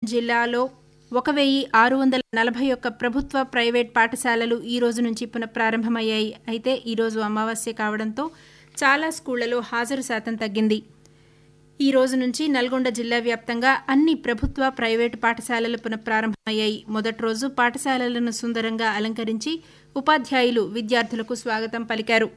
జిల్లాలో ఒక వెయ్యి ఆరు వందల నలభై ఒక్క ప్రభుత్వ ప్రైవేట్ పాఠశాలలు ఈ రోజు నుంచి పునఃప్రారంభమయ్యాయి అయితే ఈరోజు అమావాస్య కావడంతో చాలా స్కూళ్లలో హాజరు శాతం తగ్గింది ఈ రోజు నుంచి నల్గొండ జిల్లా వ్యాప్తంగా అన్ని ప్రభుత్వ ప్రైవేటు పాఠశాలలు పునఃప్రారంభమయ్యాయి మొదటి రోజు పాఠశాలలను సుందరంగా అలంకరించి ఉపాధ్యాయులు విద్యార్థులకు స్వాగతం పలికారు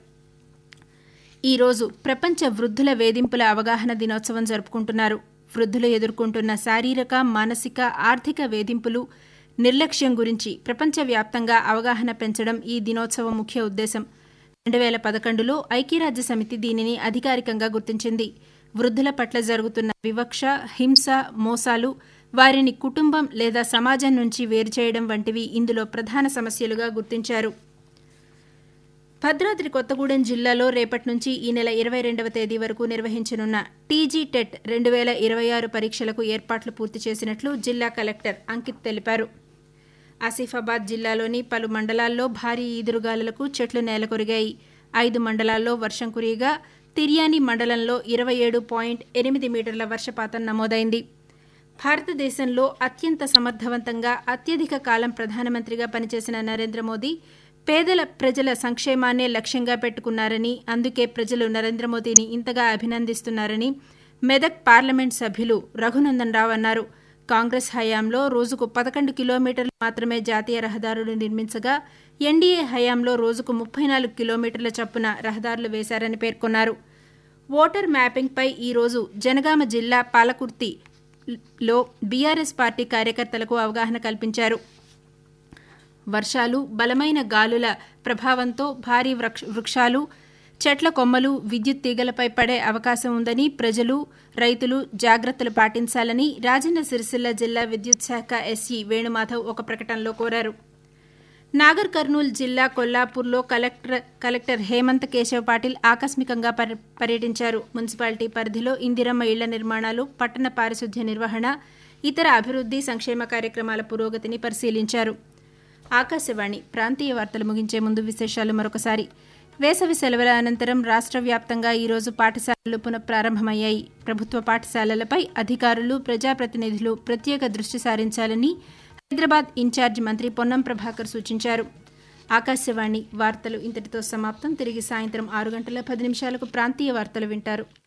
ఈ రోజు ప్రపంచ వృద్ధుల వేధింపుల అవగాహన దినోత్సవం జరుపుకుంటున్నారు వృద్ధులు ఎదుర్కొంటున్న శారీరక మానసిక ఆర్థిక వేధింపులు నిర్లక్ష్యం గురించి ప్రపంచవ్యాప్తంగా అవగాహన పెంచడం ఈ దినోత్సవం ముఖ్య ఉద్దేశం రెండు వేల పదకొండులో ఐక్యరాజ్య సమితి దీనిని అధికారికంగా గుర్తించింది వృద్ధుల పట్ల జరుగుతున్న వివక్ష హింస మోసాలు వారిని కుటుంబం లేదా సమాజం నుంచి వేరు చేయడం వంటివి ఇందులో ప్రధాన సమస్యలుగా గుర్తించారు భద్రాద్రి కొత్తగూడెం జిల్లాలో రేపటి నుంచి ఈ నెల ఇరవై రెండవ తేదీ వరకు నిర్వహించనున్న టీజీ టెట్ రెండు వేల ఇరవై ఆరు పరీక్షలకు ఏర్పాట్లు పూర్తి చేసినట్లు జిల్లా కలెక్టర్ అంకిత్ తెలిపారు ఆసిఫాబాద్ జిల్లాలోని పలు మండలాల్లో భారీ ఈదురుగాలులకు చెట్లు నేలకొరిగాయి ఐదు మండలాల్లో వర్షం కురియగా తిర్యాని మండలంలో ఇరవై ఏడు పాయింట్ ఎనిమిది మీటర్ల వర్షపాతం నమోదైంది భారతదేశంలో అత్యంత సమర్థవంతంగా అత్యధిక కాలం ప్రధానమంత్రిగా పనిచేసిన నరేంద్ర మోదీ పేదల ప్రజల సంక్షేమాన్నే లక్ష్యంగా పెట్టుకున్నారని అందుకే ప్రజలు నరేంద్ర మోదీని ఇంతగా అభినందిస్తున్నారని మెదక్ పార్లమెంట్ సభ్యులు రఘునందన్ రావు అన్నారు కాంగ్రెస్ హయాంలో రోజుకు పదకొండు కిలోమీటర్లు మాత్రమే జాతీయ రహదారులు నిర్మించగా ఎన్డీఏ హయాంలో రోజుకు ముప్పై నాలుగు కిలోమీటర్ల చొప్పున రహదారులు వేశారని పేర్కొన్నారు ఓటర్ మ్యాపింగ్పై ఈరోజు జనగామ జిల్లా పాలకుర్తిలో బీఆర్ఎస్ పార్టీ కార్యకర్తలకు అవగాహన కల్పించారు వర్షాలు బలమైన గాలుల ప్రభావంతో భారీ వృక్షాలు చెట్ల కొమ్మలు విద్యుత్ తీగలపై పడే అవకాశం ఉందని ప్రజలు రైతులు జాగ్రత్తలు పాటించాలని రాజన్న సిరిసిల్ల జిల్లా విద్యుత్ శాఖ ఎస్ఈ వేణుమాధవ్ ఒక ప్రకటనలో కోరారు నాగర్ కర్నూల్ జిల్లా కొల్లాపూర్లో కలెక్టర్ కలెక్టర్ హేమంత్ కేశవ్ పాటిల్ ఆకస్మికంగా పర్యటించారు మున్సిపాలిటీ పరిధిలో ఇందిరమ్మ ఇళ్ల నిర్మాణాలు పట్టణ పారిశుద్ధ్య నిర్వహణ ఇతర అభివృద్ది సంక్షేమ కార్యక్రమాల పురోగతిని పరిశీలించారు ఆకాశవాణి ప్రాంతీయ వార్తలు ముగించే ముందు విశేషాలు మరొకసారి వేసవి సెలవుల అనంతరం రాష్ట్ర వ్యాప్తంగా ఈరోజు పాఠశాలలు పునఃప్రారంభమయ్యాయి ప్రభుత్వ పాఠశాలలపై అధికారులు ప్రజాప్రతినిధులు ప్రత్యేక దృష్టి సారించాలని హైదరాబాద్ ఇన్ఛార్జ్ మంత్రి పొన్నం ప్రభాకర్ సూచించారు ఆకాశవాణి వార్తలు ఇంతటితో సమాప్తం తిరిగి సాయంత్రం ఆరు గంటల పది నిమిషాలకు ప్రాంతీయ వార్తలు వింటారు